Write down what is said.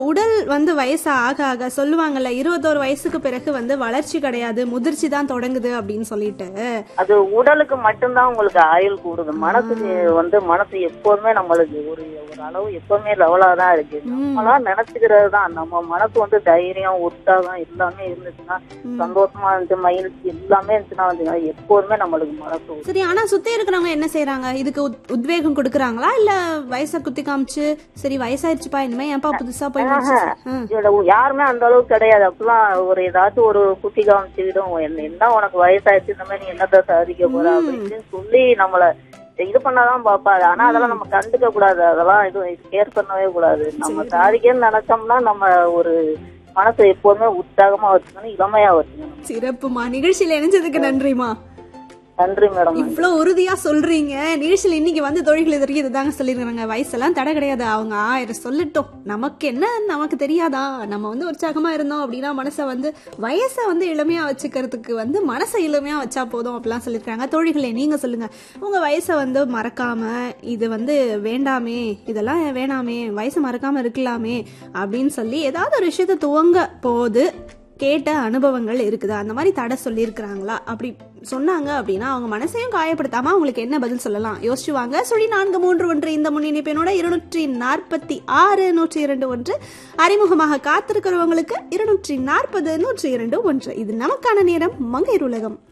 உடல் வந்து வயசு ஆக ஆக சொல்லுவாங்கல்ல இருபத்தோரு வயசுக்கு பிறகு வந்து வளர்ச்சி கிடையாது முதிர்ச்சி தான் தொடங்குது அப்படின்னு சொல்லிட்டு அது உடலுக்கு மட்டும்தான் உங்களுக்கு ஆயுள் கூடுது மனசுக்கு வந்து மனசு எப்போதுமே நம்மளுக்கு ஒரு ஒரு அளவு எப்பவுமே லெவலா தான் இருக்கு நம்மளா நினைச்சுக்கிறது தான் நம்ம மனசு வந்து தைரியம் உற்சாகம் எல்லாமே இருந்துச்சுன்னா சந்தோஷமா இருந்துச்சு மகிழ்ச்சி எல்லாமே இருந்துச்சுன்னா வந்து எப்போதுமே நம்மளுக்கு மனசு ஒரு- சரி ஆனா சுத்தி இருக்கிறவங்க என்ன செய்யறாங்க இதுக்கு உத்- உத்வேகம் கொடுக்கறாங்களா இல்ல வயசை குத்தி காமிச்சு சரி வயசாயிருச்சுப்பா இனிமே ஏன்பா புதுசா போய் முடிச்சு ஆ. இதுல யாருமே அந்த அளவுக்கு கிடையாது அப்பெல்லாம் ஒரு ஏதாச்சும் ஒரு குத்தி காமிச்சுக்கிடும் என்ன என்ன உனக்கு வயசாயிடுச்சு இந்த மாதிரி நீ என்னத்த சாதிக்க போற அப்படின்னு சொல்லி நம்மள இது பண்ணாதான் பாப்பா ஆனா அதெல்லாம் நம்ம கண்டுக்க கூடாது அதெல்லாம் இது கேர் பண்ணவே கூடாது நம்ம சாதிக்கன்னு நினைச்சோம்னா நம்ம ஒரு மனசை எப்போதுமே உற்சாகமா வச்சுக்கணும் இளமையா வச்சுக்கணும் சிறப்புமா நிகழ்ச்சியில இணைஞ்சதுக்கு நன்றிமா நன்றி மேடம் இவ்வளவு உறுதியா சொல்றீங்க நிகழ்ச்சியில் இன்னைக்கு வந்து தொழில்கள் இது வரைக்கும் இதுதாங்க சொல்லிருக்காங்க வயசெல்லாம் தடை கிடையாது அவங்க ஆயிரம் சொல்லட்டும் நமக்கு என்ன நமக்கு தெரியாதா நம்ம வந்து உற்சாகமா இருந்தோம் அப்படின்னா மனசை வந்து வயசை வந்து இளமையா வச்சுக்கிறதுக்கு வந்து மனசை இளமையா வச்சா போதும் அப்படிலாம் சொல்லியிருக்காங்க தோழிகளே நீங்க சொல்லுங்க உங்க வயசை வந்து மறக்காம இது வந்து வேண்டாமே இதெல்லாம் வேணாமே வயசை மறக்காம இருக்கலாமே அப்படின்னு சொல்லி ஏதாவது ஒரு விஷயத்த துவங்க போது கேட்ட அனுபவங்கள் இருக்குதா அந்த மாதிரி தடை சொல்லியிருக்கிறாங்களா அப்படி சொன்னாங்க அப்படின்னா அவங்க மனசையும் காயப்படுத்தாம அவங்களுக்கு என்ன பதில் சொல்லலாம் யோசிச்சு வாங்க சொல்லி நான்கு மூன்று ஒன்று இந்த முன்னிணைப்பினோட இருநூற்றி நாற்பத்தி ஆறு நூற்றி இரண்டு ஒன்று அறிமுகமாக காத்திருக்கிறவங்களுக்கு இருநூற்றி நாற்பது நூற்றி இரண்டு ஒன்று இது நமக்கான நேரம் மங்கையர் உலகம்